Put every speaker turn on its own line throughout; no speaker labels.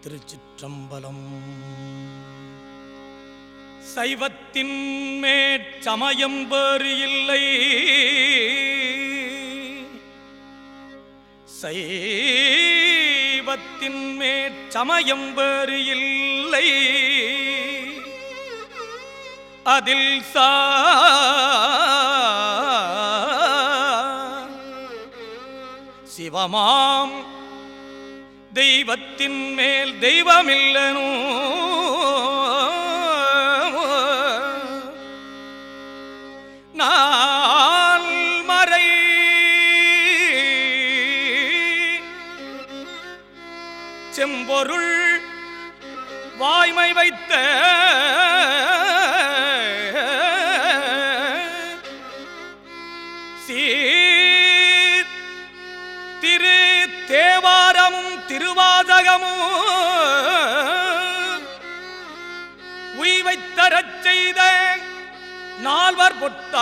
திருச்சிற்றம்பலம் சைவத்தின் மேற்சமயம் வேறு இல்லை சைவத்தின் மேற்சமயம் வேறு இல்லை அதில் சா சிவமாம் தெய்வத்தின் மேல் தெய்வமில்லனோ நான் மறை செம்பொருள் வாய்மை வைத்த சீர் திரு தேவாரமும் திருவாதகமும் உய்வைத் தரச் செய்த நால்வர்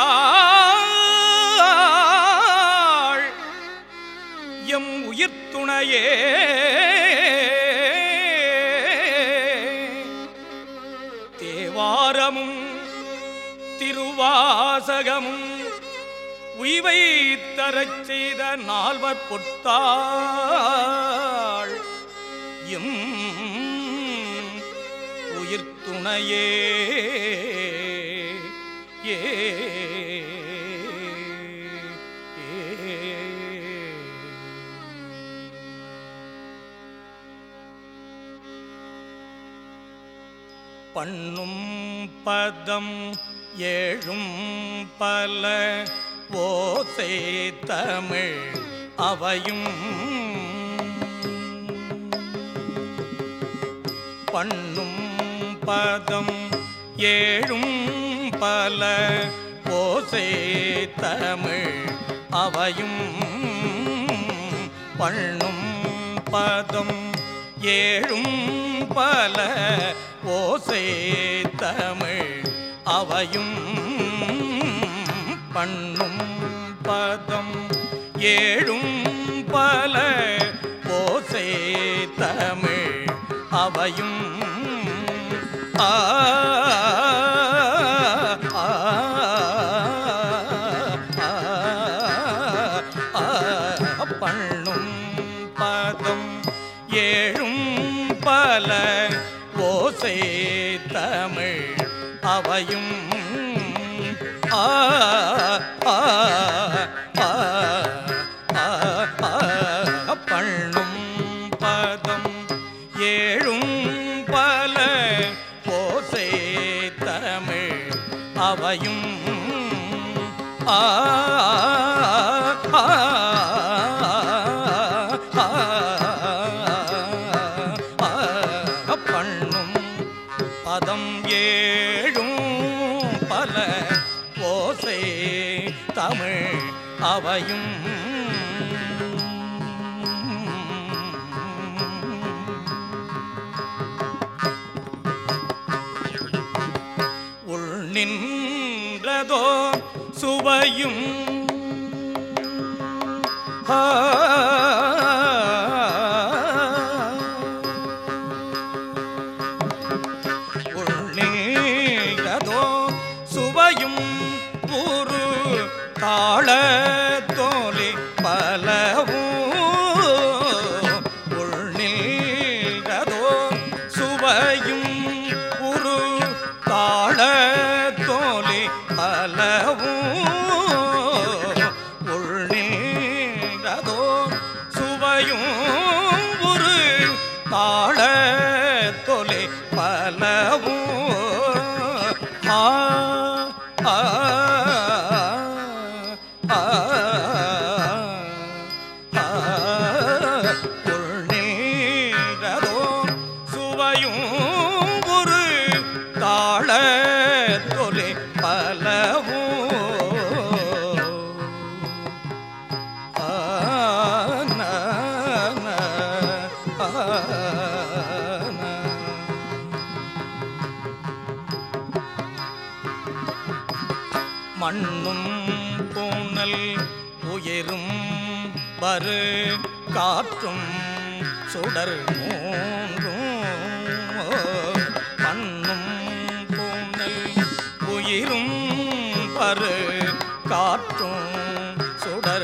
பொட்டாள் எம் உயிர் துணையே தேவாரமும் திருவாசகமும் உய்வை தரச் செய்த நால்வர் பொட்டாள் எம் உயிர் துணையே ஏ பண்ணும் பதம் ஏழும் பல ஓசை தமிழ் அவையும் பண்ணும் பதம் ஏழும் பல ஓசை தமிழ் அவையும் பண்ணும் பதம் ஏழும் பல ஓசை தமிழ் அவையும் பண்ணும் பதம் ஏழும் பல ஓசை தமிழ் அவையும் ஆ ஆ, ஆ, ஆ, பண்ணும் பதம் ஏழும் பல ஓசை தமிழ் அவையும் ஆ ஆ, ஆ, ஆ, ஆ, பண்ணும் பதம் ஏழும் பல ஓசை தமிழ் அவையும் ஆ ஆ, ஆ, ஆ, ஆ, பண்ணும் பதம் ஏழும் பல ஓசை தமிழ் அவையும் உள் நின்றதோ சுவையும் ஆ உள்ளேதோ சுவையும் ஒரு தாள தோலி பலவும் உள்ளேதோ சுவையும் ஒரு தாள தோலி பலவும் உள்ளேதோ சுவையும் ஒரு தாள தொலை பலவும் ஆ ஆ ஆ ஆ பொருளேதோ சுவையும் ஒரு தாள தொலை பலவும் ஆ நா, நா, ஆ, நா. மண்ணும் பூனல் உயிரும் வரு காற்றும் சுடர் மூன்றும் காற்றும் சுடர்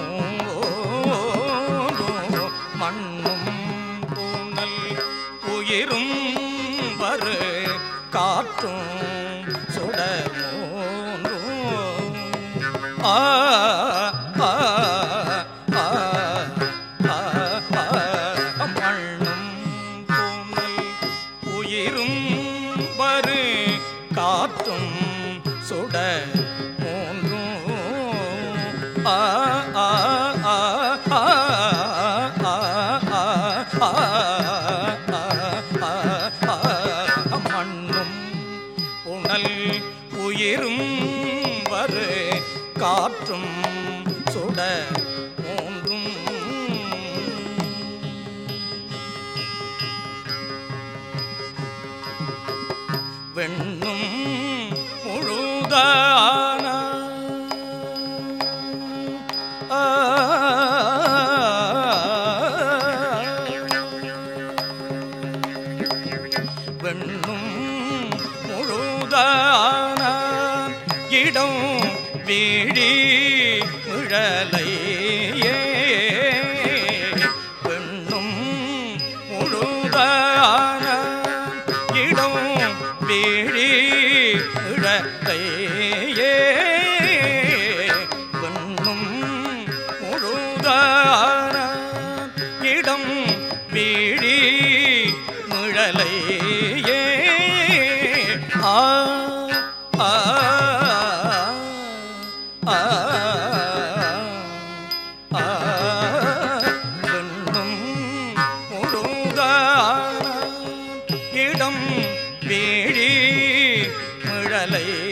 மூன்றும் மண்ணும் பூனல் உயிரும் வரு காற்றும் சுடர் மூன்றும் ஆ ஆ ஆ ஆ ஆ மண்ணும் பூனல் உயிரும் வரு காற்றும் சுட மூன்றும் ஆ ஆ ஆ ஆ ஆ ஆ ஆ ஆ ஆ மண்ணும் உணல் உயிரும் வரு காற்றும் சுட மூன்றும் வெண்ணும் முழுதான ஆ வெண்ணும் முழுதான இடம் வீழி விழலையே பெண்ணும் முழுதான இடம் வீழி இழத்தையே பெண்ணும் முழுதான இடம் வீழி முழலையே ஆ ஆ ஆ ஆ பெண்ணும் முழுதான இடம் வீழி முழலை